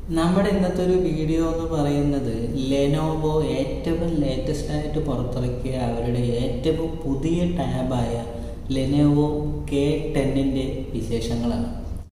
നമ്മുടെ ഇന്നത്തെ ഒരു വീഡിയോ എന്ന് പറയുന്നത് ലെനോവോ ഏറ്റവും ലേറ്റസ്റ്റ് ആയിട്ട് പുറത്തിറക്കിയ അവരുടെ ഏറ്റവും പുതിയ ടാബായ ലെനോവോ കെ ടെന്നിൻ്റെ വിശേഷങ്ങളാണ്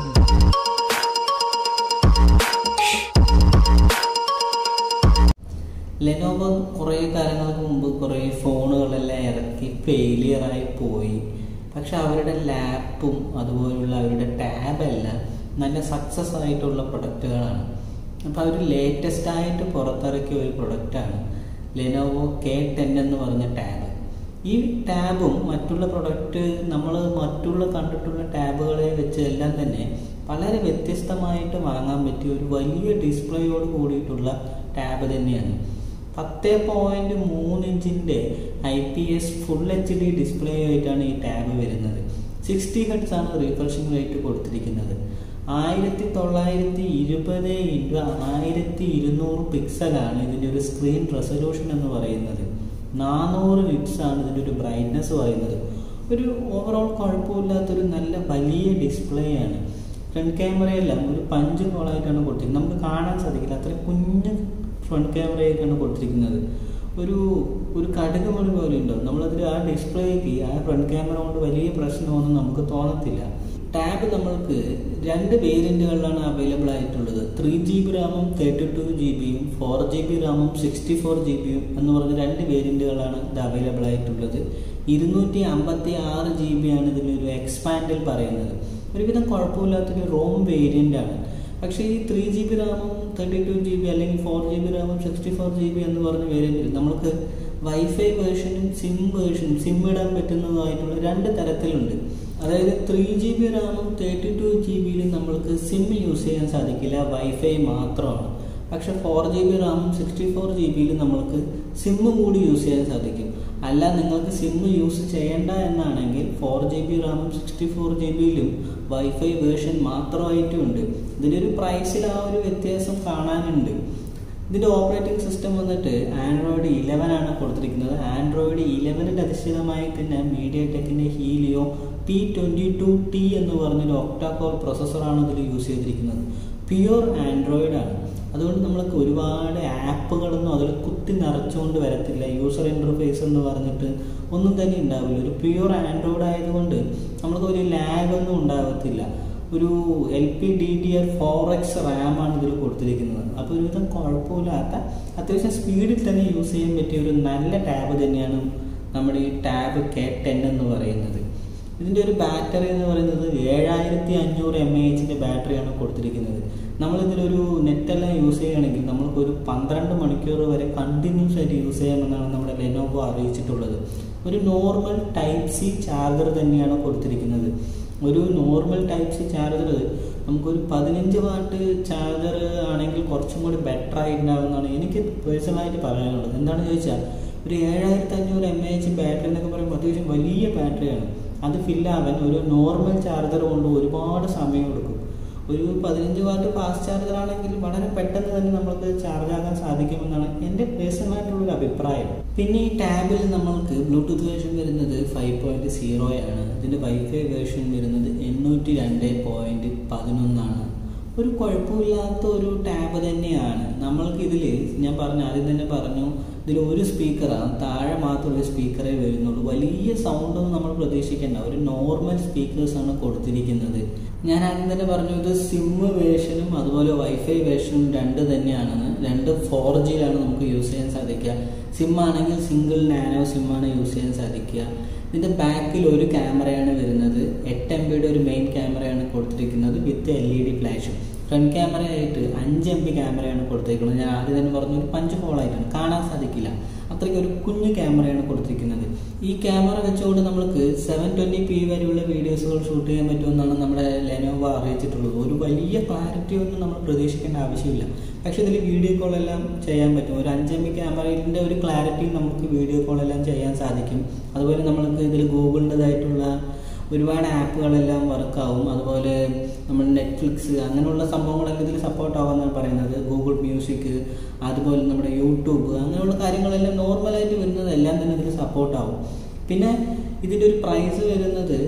ലെനോവോ കുറേ കാലങ്ങൾക്ക് മുമ്പ് കുറേ ഫോണുകളെല്ലാം ഇറക്കി ഫെയിലിയറായി പോയി പക്ഷെ അവരുടെ ലാപ്പും അതുപോലുള്ള അവരുടെ ടാബെല്ലാം നല്ല സക്സസ് ആയിട്ടുള്ള പ്രൊഡക്റ്റുകളാണ് അപ്പോൾ അവർ ലേറ്റസ്റ്റ് ആയിട്ട് പുറത്തിറക്കിയ ഒരു പ്രൊഡക്റ്റാണ് ലെനോവോ കെ ടെൻ എന്ന് പറഞ്ഞ ടാബ് ഈ ടാബും മറ്റുള്ള പ്രൊഡക്റ്റ് നമ്മൾ മറ്റുള്ള കണ്ടിട്ടുള്ള ടാബുകളെ വെച്ച് എല്ലാം തന്നെ വളരെ വ്യത്യസ്തമായിട്ട് വാങ്ങാൻ പറ്റിയ ഒരു വലിയ ഡിസ്പ്ലേയോട് കൂടിയിട്ടുള്ള ടാബ് തന്നെയാണ് പത്ത് പോയിന്റ് മൂന്ന് ഇഞ്ചിന്റെ I P S full H D display ആയിട്ടാണ് ഈ ടാബ് വരുന്നത് സിക്സ്റ്റി ഹെഡ്സ് ആണ് റീഫ്രഷിംഗ് റേറ്റ് കൊടുത്തിരിക്കുന്നത് ആയിരത്തി തൊള്ളായിരത്തി ഇരുപത് ഇൻറ്റു ആയിരത്തി ഇരുന്നൂറ് പിക്സലാണ് ഇതിൻ്റെ ഒരു സ്ക്രീൻ റെസൊല്യൂഷൻ എന്ന് പറയുന്നത് നാനൂറ് നിറ്റ്സ് ആണ് ഇതിൻ്റെ ഒരു ബ്രൈറ്റ്നസ് പറയുന്നത് ഒരു ഓവറോൾ കുഴപ്പമില്ലാത്തൊരു നല്ല വലിയ ഡിസ്പ്ലേ ആണ് ഫ്രണ്ട് ക്യാമറയെല്ലാം ഒരു പഞ്ച് കോളായിട്ടാണ് കൊടുത്തിരിക്കുന്നത് നമുക്ക് കാണാൻ സാധിക്കില്ല അത്ര കുഞ്ഞ് ഫ്രണ്ട് ക്യാമറയൊക്കെയാണ് കൊടുത്തിരിക്കുന്നത് ഒരു ഒരു കടുക് മണി പോലെ ഉണ്ടാവും നമ്മളതിൽ ആ ഡിസ്പ്ലേക്ക് ആ ഫ്രണ്ട് ക്യാമറ കൊണ്ട് വലിയ പ്രശ്നമൊന്നും നമുക്ക് തോന്നത്തില്ല ടാബ് നമ്മൾക്ക് രണ്ട് വേരിയന്റുകളിലാണ് അവൈലബിൾ ആയിട്ടുള്ളത് ത്രീ ജി ബി റാമും തേർട്ടി ടു ജി ബിയും ഫോർ ജി ബി റാമും സിക്സ്റ്റി ഫോർ ജി ബിയും എന്ന് പറഞ്ഞ രണ്ട് വേരിയന്റുകളാണ് ഇത് അവൈലബിൾ ആയിട്ടുള്ളത് ഇരുന്നൂറ്റി അമ്പത്തി ആറ് ജി ബി ആണ് ഇതിനൊരു എക്സ്പാൻഡിൽ പറയുന്നത് ഒരുവിധം കുഴപ്പമില്ലാത്തൊരു റോം വേരിയന്റ് ആണ് പക്ഷേ ഈ ത്രീ ജി ബി റാമും തേർട്ടി ടു ജി ബി അല്ലെങ്കിൽ ഫോർ ജി ബി റാമും സിക്സ്റ്റി ഫോർ ജി ബി എന്ന് പറഞ്ഞ വേരിയന്റിൽ നമുക്ക് വൈഫൈ വേർഷനും സിം വേർഷനും സിം ഇടാൻ പറ്റുന്നതായിട്ടുള്ള രണ്ട് തരത്തിലുണ്ട് അതായത് ത്രീ ജി ബി റാമും തേർട്ടി ടു ജി ബിയിലും നമ്മൾക്ക് സിം യൂസ് ചെയ്യാൻ സാധിക്കില്ല വൈഫൈ മാത്രമാണ് പക്ഷെ ഫോർ ജി ബി റാമും സിക്സ്റ്റി ഫോർ ജി ബിയിലും നമ്മൾക്ക് സിമ്മും കൂടി യൂസ് ചെയ്യാൻ സാധിക്കും അല്ല നിങ്ങൾക്ക് സിം യൂസ് ചെയ്യേണ്ട എന്നാണെങ്കിൽ ഫോർ ജി ബി റാമും സിക്സ്റ്റി ഫോർ ജി ബിയിലും വൈഫൈ വേർഷൻ മാത്രമായിട്ടും ഉണ്ട് ഇതിൻ്റെ ഒരു പ്രൈസിൽ ആ ഒരു വ്യത്യാസം കാണാനുണ്ട് ഇതിൻ്റെ ഓപ്പറേറ്റിംഗ് സിസ്റ്റം വന്നിട്ട് ആൻഡ്രോയിഡ് ഇലവൻ ആണ് കൊടുത്തിരിക്കുന്നത് ആൻഡ്രോയിഡ് ഇലവനിൽ അധിഷ്ഠിതമായി തന്നെ മീഡിയ ടെക്കിൻ്റെ Helio P twenty two T എന്ന് പറഞ്ഞൊരു ഒക്ടാകോർ പ്രൊസസ്സറാണ് ഇതിൽ യൂസ് ചെയ്തിരിക്കുന്നത് പ്യുവർ ആൻഡ്രോയിഡ് ആണ് അതുകൊണ്ട് നമ്മൾക്ക് ഒരുപാട് ആപ്പുകളൊന്നും അതിൽ കുത്തി നിറച്ചുകൊണ്ട് വരത്തില്ല യൂസർ ഇൻ്റർഫേസ് എന്ന് പറഞ്ഞിട്ട് ഒന്നും തന്നെ ഉണ്ടാവില്ല ഒരു പ്യുവർ ആൻഡ്രോയിഡ് ആയതുകൊണ്ട് നമ്മൾക്ക് ഒരു ലാഗൊന്നും ഉണ്ടാകത്തില്ല ഒരു L P D D R four X റാമാണ് ഇതിൽ കൊടുത്തിരിക്കുന്നത് അപ്പോൾ ഒരുവിധം കുഴപ്പമില്ലാത്ത അത്യാവശ്യം സ്പീഡിൽ തന്നെ യൂസ് ചെയ്യാൻ പറ്റിയ ഒരു നല്ല ടാബ് തന്നെയാണ് നമ്മുടെ ഈ ടാബ് കെ ടെൻ എന്ന് പറയുന്നത് ഇതിൻ്റെ ഒരു ബാറ്ററി എന്ന് പറയുന്നത് ഏഴായിരത്തി അഞ്ഞൂറ് എം എ എച്ചിൻ്റെ ബാറ്ററിയാണ് കൊടുത്തിരിക്കുന്നത് നമ്മളിതിലൊരു നെറ്റെല്ലാം യൂസ് ചെയ്യുകയാണെങ്കിൽ നമ്മൾക്ക് ഒരു പന്ത്രണ്ട് മണിക്കൂർ വരെ കണ്ടിന്യൂസ് ആയിട്ട് യൂസ് ചെയ്യാമെന്നാണ് നമ്മുടെ ലെനോവോ അറിയിച്ചിട്ടുള്ളത് ഒരു നോർമൽ ടൈപ്പ് സി ചാർജർ തന്നെയാണ് കൊടുത്തിരിക്കുന്നത് ഒരു നോർമൽ ടൈപ്പ് സി ചാർജർ നമുക്കൊരു പതിനഞ്ച് വാട്ട് ചാർജർ ആണെങ്കിൽ കുറച്ചും കൂടി ബെറ്റർ ആയിട്ടുണ്ടാകുമെന്നാണ് എനിക്ക് പേഴ്സണലായിട്ട് പറയാനുള്ളത് എന്താണെന്ന് ചോദിച്ചാൽ ഒരു ഏഴായിരത്തി അഞ്ഞൂറ് എം എ എച്ച് ബാറ്ററി എന്നൊക്കെ പറയുമ്പോൾ അത്യാവശ്യം വലിയ ബാറ്ററിയാണ് അത് ഫില്ലാവാൻ ഒരു നോർമൽ ചാർജർ കൊണ്ട് ഒരുപാട് സമയം എടുക്കും ഒരു പതിനഞ്ച് വാട്ട് ഫാസ്റ്റ് ചാർജർ ആണെങ്കിൽ വളരെ പെട്ടെന്ന് തന്നെ നമുക്ക് ചാർജ് ആകാൻ സാധിക്കുമെന്നാണ് എൻ്റെ പേഴ്സണലായിട്ടുള്ളൊരു അഭിപ്രായം പിന്നെ ഈ ടാബിൽ നമ്മൾക്ക് ബ്ലൂടൂത്ത് വേർഷൻ വരുന്നത് ഫൈവ് പോയിന്റ് സീറോ ആണ് ഇതിൻ്റെ വൈഫൈ വേർഷൻ വരുന്നത് എണ്ണൂറ്റി രണ്ട് പോയിന്റ് പതിനൊന്നാണ് ഒരു കുഴപ്പമില്ലാത്ത ഒരു ടാബ് തന്നെയാണ് നമ്മൾക്ക് ഇതിൽ ഞാൻ പറഞ്ഞു ആദ്യം തന്നെ പറഞ്ഞു ഇതിൽ ഒരു സ്പീക്കറാണ് താഴെ മാത്രമേ സ്പീക്കറേ വരുന്നുള്ളൂ വലിയ സൗണ്ടൊന്നും നമ്മൾ പ്രതീക്ഷിക്കേണ്ട ഒരു നോർമൽ സ്പീക്കേഴ്സാണ് കൊടുത്തിരിക്കുന്നത് ഞാൻ ആദ്യം തന്നെ പറഞ്ഞു ഇത് സിം വേർഷനും അതുപോലെ വൈഫൈ വേർഷനും രണ്ട് തന്നെയാണെന്ന് രണ്ട് ഫോർ ജിയിലാണ് നമുക്ക് യൂസ് ചെയ്യാൻ സാധിക്കുക സിം ആണെങ്കിൽ സിംഗിൾ നാനോ സിമ്മാണ് യൂസ് ചെയ്യാൻ സാധിക്കുക ഇതിൻ്റെ ബാക്കിൽ ഒരു ക്യാമറയാണ് വരുന്നത് എട്ട് എം ബിയുടെ ഒരു മെയിൻ ക്യാമറയാണ് കൊടുത്തിരിക്കുന്നത് വിത്ത് എൽ ഇ ഡി ഫ്ലാഷും ഫ്രണ്ട് ക്യാമറയായിട്ട് അഞ്ച് എം ബി ക്യാമറയാണ് കൊടുത്തിരിക്കുന്നത് ഞാൻ ആദ്യം തന്നെ പറഞ്ഞു ഒരു പഞ്ച് ഹോളായിട്ടാണ് കാണാൻ സാധിക്കില്ല അത്രയ്ക്ക് ഒരു കുഞ്ഞു ക്യാമറയാണ് കൊടുത്തിരിക്കുന്നത് ഈ ക്യാമറ വെച്ചുകൊണ്ട് നമുക്ക് സെവൻ ട്വൻറ്റി പി വരെയുള്ള വീഡിയോസുകൾ ഷൂട്ട് ചെയ്യാൻ പറ്റുമെന്നാണ് നമ്മുടെ ലെനോവ അറിയിച്ചിട്ടുള്ളത് ഒരു വലിയ ക്ലാരിറ്റി ഒന്നും നമ്മൾ പ്രതീക്ഷിക്കേണ്ട ആവശ്യമില്ല പക്ഷെ ഇതിൽ വീഡിയോ കോൾ എല്ലാം ചെയ്യാൻ പറ്റും ഒരു അഞ്ച് എം ബി ക്യാമറയുടെ ഒരു ക്ലാരിറ്റി നമുക്ക് വീഡിയോ കോൾ എല്ലാം ചെയ്യാൻ സാധിക്കും അതുപോലെ നമ്മൾക്ക് ഇതിൽ ഗൂഗിളിൻ്റെതായിട്ടുള്ള ഒരുപാട് ആപ്പുകളെല്ലാം വർക്കാവും അതുപോലെ നമ്മൾ നെറ്റ്ഫ്ലിക്സ് അങ്ങനെയുള്ള സംഭവങ്ങളൊക്കെ ഇതിൽ സപ്പോർട്ട് ആവുമെന്നാണ് പറയുന്നത് ഗൂഗിൾ മ്യൂസിക് അതുപോലെ നമ്മുടെ യൂട്യൂബ് അങ്ങനെയുള്ള കാര്യങ്ങളെല്ലാം നോർമലായിട്ട് വരുന്നത് എല്ലാം തന്നെ ഇതിൽ സപ്പോർട്ട് ആവും പിന്നെ ഇതിൻ്റെ ഒരു പ്രൈസ് വരുന്നത്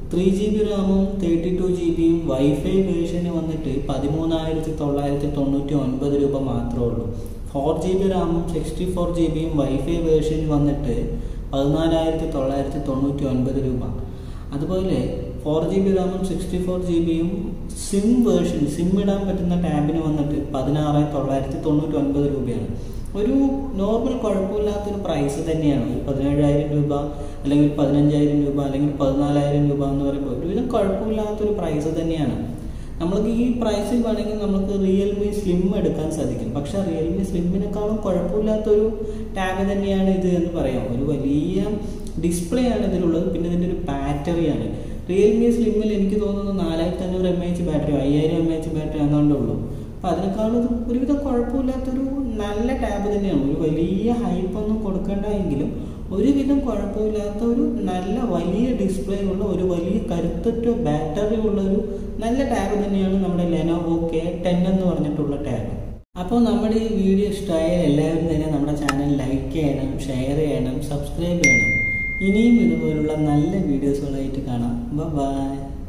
ത്രീ ജി ബി റാമും തേർട്ടി ടു ജി ബിയും വൈഫൈ വേർഷന് വന്നിട്ട് പതിമൂന്നായിരത്തി തൊള്ളായിരത്തി തൊണ്ണൂറ്റി ഒൻപത് രൂപ മാത്രമേ ഉള്ളൂ ഫോർ ജി ബി റാമും സിക്സ്റ്റി ഫോർ ജി ബിയും വൈഫൈ വേർഷന് വന്നിട്ട് പതിനാലായിരത്തി തൊള്ളായിരത്തി തൊണ്ണൂറ്റി ഒൻപത് രൂപ അതുപോലെ ഫോർ ജി ബി റാമും സിക്സ്റ്റി ഫോർ ജി ബിയും സിം വേർഷൻ സിം ഇടാൻ പറ്റുന്ന ടാബിന് വന്നിട്ട് പതിനാറ് തൊള്ളായിരത്തി തൊണ്ണൂറ്റി ഒൻപത് രൂപയാണ് ഒരു നോർമൽ കുഴപ്പമില്ലാത്തൊരു പ്രൈസ് തന്നെയാണ് ഒരു പതിനേഴായിരം രൂപ അല്ലെങ്കിൽ പതിനഞ്ചായിരം രൂപ അല്ലെങ്കിൽ പതിനാലായിരം രൂപ എന്ന് പറയുമ്പോൾ ഒരുവിധം കുഴപ്പമില്ലാത്തൊരു പ്രൈസ് തന്നെയാണ് നമ്മൾക്ക് ഈ പ്രൈസിൽ വേണമെങ്കിൽ നമുക്ക് റിയൽമി സ്ലിം എടുക്കാൻ സാധിക്കും പക്ഷെ റിയൽമി സ്ലിമ്മിനേക്കാളും കുഴപ്പമില്ലാത്തൊരു ടാബ് തന്നെയാണ് ഇത് എന്ന് പറയാം ഒരു വലിയ ഡിസ്പ്ലേ ആണ് ഇതിലുള്ളത് പിന്നെ ഇതിൻ്റെ ഒരു ബാറ്ററിയാണ് റിയൽമി സ്ലിമ്മിൽ എനിക്ക് തോന്നുന്നു നാലായിരത്തി അഞ്ഞൂറ് എം എച്ച് ബാറ്ററി അയ്യായിരം എം എച്ച് ബാറ്ററി എന്നുകൊണ്ടേ ഉള്ളൂ അപ്പോൾ അതിനേക്കാളും ഇത് ഒരുവിധം കുഴപ്പമില്ലാത്തൊരു നല്ല ടാബ് തന്നെയാണ് ഒരു വലിയ ഹൈപ്പൊന്നും കൊടുക്കേണ്ട എങ്കിലും ഒരുവിധം കുഴപ്പമില്ലാത്ത ഒരു നല്ല വലിയ ഡിസ്പ്ലേ ഉള്ള ഒരു വലിയ കരുത്തുറ്റ ബാറ്ററി ഉള്ള ഒരു നല്ല ടാബ് തന്നെയാണ് നമ്മുടെ ലെനോവോ കെ ടെൻ എന്ന് പറഞ്ഞിട്ടുള്ള ടാബ് അപ്പോൾ നമ്മുടെ ഈ വീഡിയോ ഇഷ്ടമായാൽ എല്ലാവരും തന്നെ നമ്മുടെ ചാനൽ ലൈക്ക് ചെയ്യണം ഷെയർ ചെയ്യണം സബ്സ്ക്രൈബ് ചെയ്യണം ഇനിയും ഇതുപോലുള്ള നല്ല വീഡിയോസുകളായിട്ട് കാണാം ബൈ